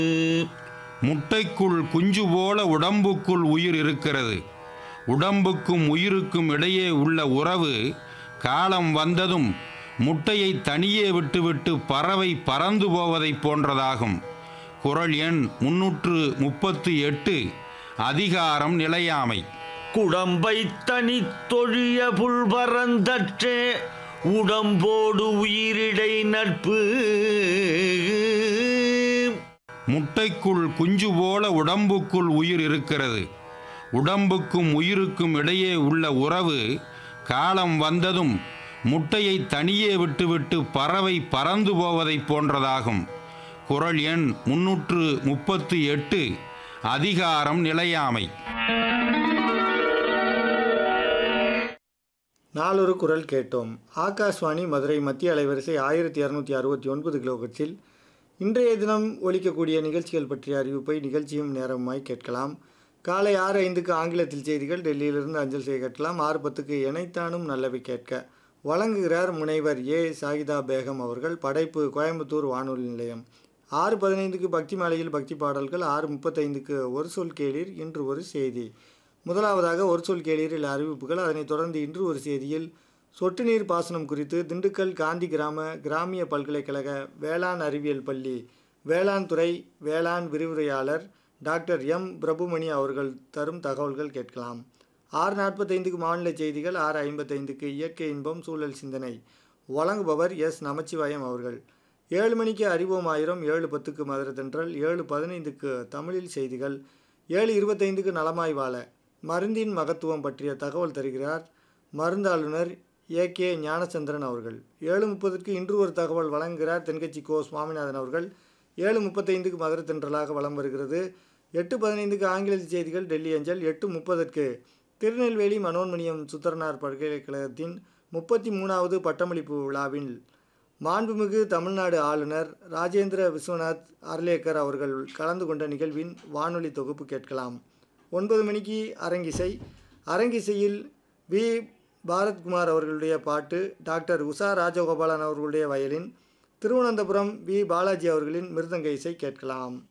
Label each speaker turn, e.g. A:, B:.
A: முட்டைக்குள் குஞ்சு போல உடம்புக்குள் உயிர் இருக்கிறது உடம்புக்கும் உயிருக்கும் இடையே உள்ள உறவு காலம் வந்ததும் முட்டையை தனியே விட்டுவிட்டு பறவை பறந்து போவதைப் போன்றதாகும் குறள் எண் முன்னூற்று முப்பத்து எட்டு அதிகாரம் நிலையாமை
B: குடம்பை தனித்தொழிய புல்பரந்தற்றே உடம்போடு உயிரிடை நட்பு
A: முட்டைக்குள் குஞ்சு போல உடம்புக்குள் உயிர் இருக்கிறது உடம்புக்கும் உயிருக்கும் இடையே உள்ள உறவு காலம் வந்ததும் முட்டையை தனியே விட்டுவிட்டு பறவை பறந்து போவதைப் போன்றதாகும் குறள் எண் முன்னூற்று முப்பத்து எட்டு அதிகாரம் நிலையாமை
C: நாளொரு குரல் கேட்டோம் ஆகாஷ்வாணி மதுரை மத்திய அலைவரிசை ஆயிரத்தி இரநூத்தி அறுபத்தி ஒன்பது கிலோகட்ஸில் இன்றைய தினம் ஒலிக்கக்கூடிய நிகழ்ச்சிகள் பற்றிய அறிவிப்பை நிகழ்ச்சியும் நேரமாய் கேட்கலாம் காலை ஆறு ஐந்துக்கு ஆங்கிலத்தில் செய்திகள் டெல்லியிலிருந்து அஞ்சல் செய்ய கேட்கலாம் ஆறு பத்துக்கு இணைத்தானும் நல்லவை கேட்க வழங்குகிறார் முனைவர் ஏ சாகிதா பேகம் அவர்கள் படைப்பு கோயம்புத்தூர் வானொலி நிலையம் ஆறு பதினைந்துக்கு பக்தி மாலையில் பக்தி பாடல்கள் ஆறு முப்பத்தைந்துக்கு ஒரு சொல் கேளீர் இன்று ஒரு செய்தி முதலாவதாக ஒரு சொல் கேளீரில் அறிவிப்புகள் அதனைத் தொடர்ந்து இன்று ஒரு செய்தியில் சொட்டு நீர் பாசனம் குறித்து திண்டுக்கல் காந்தி கிராம கிராமிய பல்கலைக்கழக வேளாண் அறிவியல் பள்ளி வேளாண் துறை வேளாண் விரிவுரையாளர் டாக்டர் எம் பிரபுமணி அவர்கள் தரும் தகவல்கள் கேட்கலாம் ஆறு நாற்பத்தைந்துக்கு மாநில செய்திகள் ஆறு ஐம்பத்தைந்துக்கு இயற்கை இன்பம் சூழல் சிந்தனை வழங்குபவர் எஸ் நமச்சிவாயம் அவர்கள் ஏழு மணிக்கு அறிவோம் ஆயிரம் ஏழு பத்துக்கு மதுரை தென்றல் ஏழு பதினைந்துக்கு தமிழில் செய்திகள் ஏழு இருபத்தைந்துக்கு நலமாய் வாழ மருந்தின் மகத்துவம் பற்றிய தகவல் தருகிறார் மருந்தாளுநர் ஏ கே ஞானச்சந்திரன் அவர்கள் ஏழு முப்பதுக்கு இன்று ஒரு தகவல் வழங்குகிறார் தென்கட்சி கோ சுவாமிநாதன் அவர்கள் ஏழு முப்பத்தைந்துக்கு மதுரை தென்றலாக வலம் வருகிறது எட்டு பதினைந்துக்கு ஆங்கில செய்திகள் டெல்லி அஞ்சல் எட்டு முப்பதற்கு திருநெல்வேலி மனோன்மணியம் சுத்தரனார் பல்கலைக்கழகத்தின் முப்பத்தி மூணாவது பட்டமளிப்பு விழாவில் மாண்புமிகு தமிழ்நாடு ஆளுநர் ராஜேந்திர விஸ்வநாத் அர்லேக்கர் அவர்கள் கலந்து கொண்ட நிகழ்வின் வானொலி தொகுப்பு கேட்கலாம் ஒன்பது மணிக்கு அரங்கிசை அரங்கிசையில் வி பாரத்குமார் அவர்களுடைய பாட்டு டாக்டர் உஷா ராஜகோபாலன் அவர்களுடைய வயலின் திருவனந்தபுரம் வி பாலாஜி அவர்களின் மிருதங்க இசை கேட்கலாம்